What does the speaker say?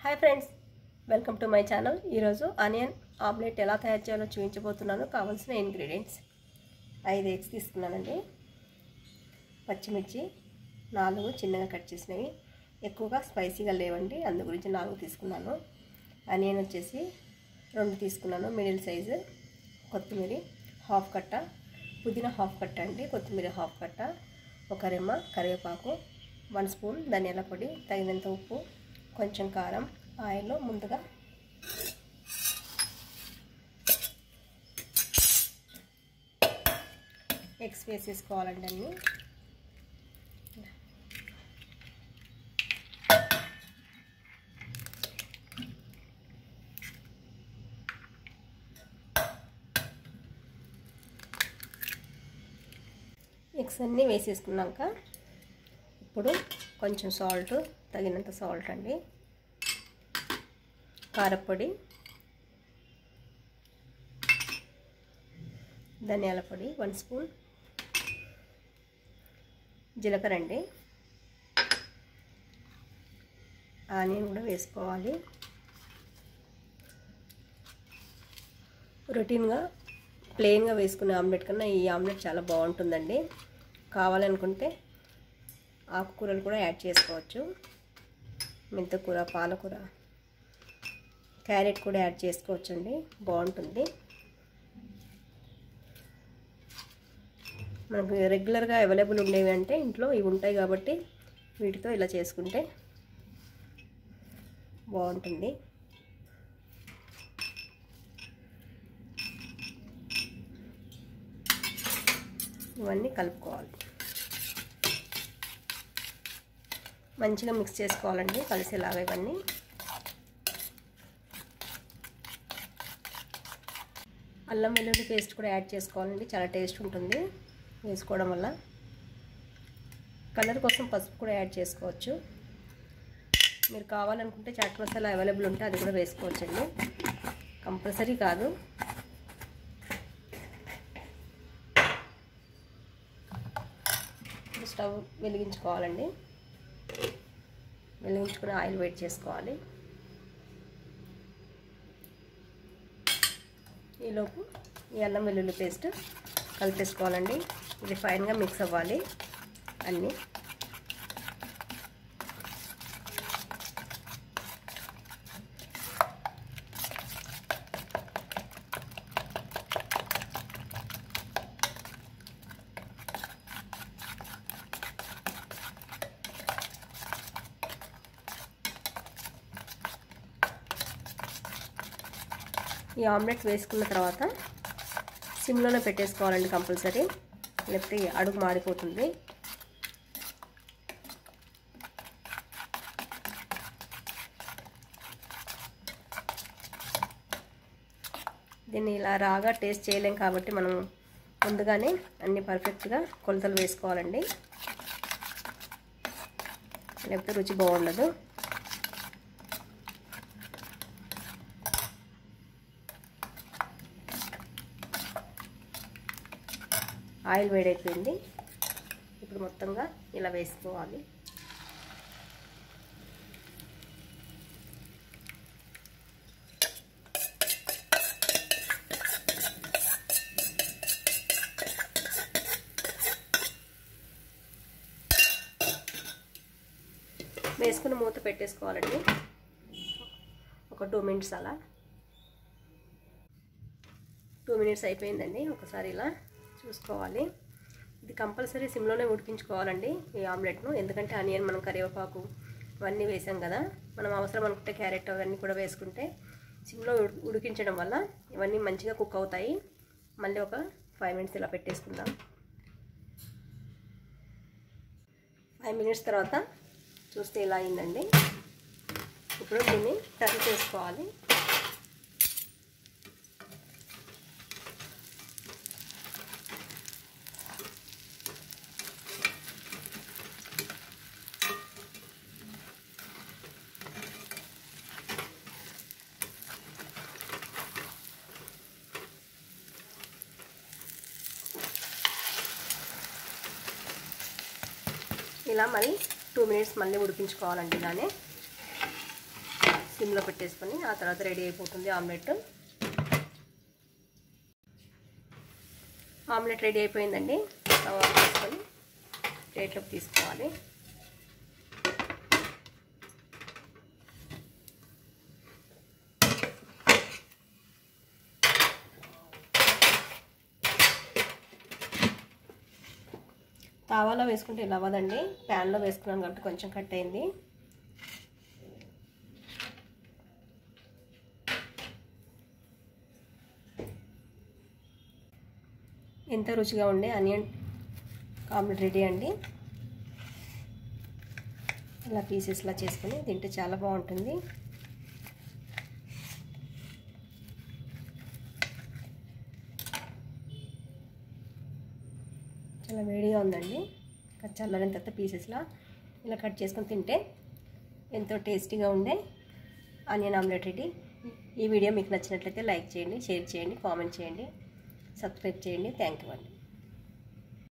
hi friends welcome to my channel ఈరోజు onion omelette ఎలా తయారు చేయాలో చూపించబోతున్నాను కావాల్సిన ఇంగ్రీడియంట్స్ ఐదు ఎగ్స్ తీసుకున్నానండి పచ్చిమిర్చి నాలుగు చిన్నగా కట్ చేసినవి ఎక్కువగా స్పైసీగా లేవండి అందు గురించి నాలుగు తీసుకున్నాను ఆనియన్ వచ్చేసి రెండు తీసుకున్నాను మిడిల్ సైజు కొత్తిమీర హాఫ్ కట్ట పుదీనా హాఫ్ కట్ట అండి కొత్తిమీర హాఫ్ కట్ట ఒక రెమ్మ కరివేపాకు వన్ స్పూన్ ధనియాల పొడి తగినంత ఉప్పు కొంచెం కారం ఆయిల్ ముందుగా ఎగ్స్ వేసేసుకోవాలండి అన్నీ ఎగ్స్ అన్నీ వేసేసుకున్నాక ఇప్పుడు కొంచెం సాల్ట్ తగినంత సాల్ట్ అండి కారపొడి ధనియాల పొడి వన్ స్పూన్ జీలకర్ర అండి ఆనియన్ కూడా వేసుకోవాలి రొటీన్గా ప్లెయిన్గా వేసుకునే ఆమ్లెట్ కన్నా ఈ ఆమ్లెట్ చాలా బాగుంటుందండి కావాలనుకుంటే ఆకుకూరలు కూడా యాడ్ చేసుకోవచ్చు మెంతకూర పాలకూర క్యారెట్ కూడా యాడ్ చేసుకోవచ్చండి బాగుంటుంది మనకు రెగ్యులర్గా అవైలబుల్ ఉండేవి అంటే ఇంట్లో ఇవి ఉంటాయి కాబట్టి వీటితో ఇలా చేసుకుంటే బాగుంటుంది ఇవన్నీ కలుపుకోవాలి మంచిగా మిక్స్ చేసుకోవాలండి కలిసేలాగా ఇవన్నీ అల్లం వెల్లుల్లి పేస్ట్ కూడా యాడ్ చేసుకోవాలండి చాలా టేస్ట్ ఉంటుంది వేసుకోవడం వల్ల కలర్ కోసం పసుపు కూడా యాడ్ చేసుకోవచ్చు మీరు కావాలనుకుంటే చాట్ మసాలా అవైలబుల్ ఉంటే అది కూడా వేసుకోవచ్చండి కంపల్సరీ కాదు స్టవ్ వెలిగించుకోవాలండి వెలిగించుకుని ఆయిల్ వేట్ చేసుకోవాలి ఈలోపు ఈ అల్లం వెల్లుల్లి పేస్ట్ కలిపేసుకోవాలండి ఇది ఫైన్గా మిక్స్ అవ్వాలి అన్నీ ఈ ఆమ్లెట్ వేసుకున్న తర్వాత సిమ్లోనే పెట్టేసుకోవాలండి కంపల్సరీ లేకపోతే అడుగు మాడిపోతుంది దీన్ని ఇలా రాగా టేస్ట్ చేయలేం కాబట్టి మనం ముందుగానే అన్ని పర్ఫెక్ట్గా కొలతలు వేసుకోవాలండి లేకపోతే రుచి బాగుండదు ఆయిల్ వేడైపోయింది ఇప్పుడు మొత్తంగా ఇలా వేసుకోవాలి వేసుకుని మూత పెట్టేసుకోవాలండి ఒక టూ మినిట్స్ అలా టూ మినిట్స్ అయిపోయిందండి ఒకసారి ఇలా చూసుకోవాలి ఇది కంపల్సరీ సిమ్లోనే ఉడికించుకోవాలండి ఈ ఆమ్లెట్ను ఎందుకంటే ఆనియన్ మనం కరివేపాకు ఇవన్నీ వేసాం కదా మనం అవసరం అనుకుంటే క్యారెట్ అవన్నీ కూడా వేసుకుంటే సిమ్లో ఉడికించడం వల్ల ఇవన్నీ మంచిగా కుక్ అవుతాయి మళ్ళీ ఒక ఫైవ్ మినిట్స్ ఇలా పెట్టేసుకుందాం ఫైవ్ మినిట్స్ తర్వాత చూస్తే ఇలా అయిందండి ఇప్పుడు దీన్ని టర్న్ చేసుకోవాలి ఇలా మరి టూ మినిట్స్ మళ్ళీ ఉడికించుకోవాలండి ఇలానే సిమ్లో పెట్టేసుకొని ఆ తర్వాత రెడీ అయిపోతుంది ఆమ్లెట్ ఆమ్లెట్ రెడీ అయిపోయిందండి స్టవ్ ఆఫ్ చేసుకొని ప్లేట్లోకి తీసుకోవాలి తావాలో వేసుకుంటే ఇలా అవ్వదండి ప్యాన్లో వేసుకున్నాను కాబట్టి కొంచెం కట్ అయింది ఎంత రుచిగా ఉండే ఆనియన్ ఆమ్లెట్ రెడీ అండి ఇలా పీసెస్లా చేసుకొని తింటే చాలా బాగుంటుంది చాలా వేడిగా ఉందండి చల్లారిన తర్వాత పీసెస్లా ఇలా కట్ చేసుకొని తింటే ఎంతో టేస్టీగా ఉండే ఆనియన్ ఆమ్లెట్ రెడీ ఈ వీడియో మీకు నచ్చినట్లయితే లైక్ చేయండి షేర్ చేయండి కామెంట్ చేయండి సబ్స్క్రైబ్ చేయండి థ్యాంక్ యూ అండి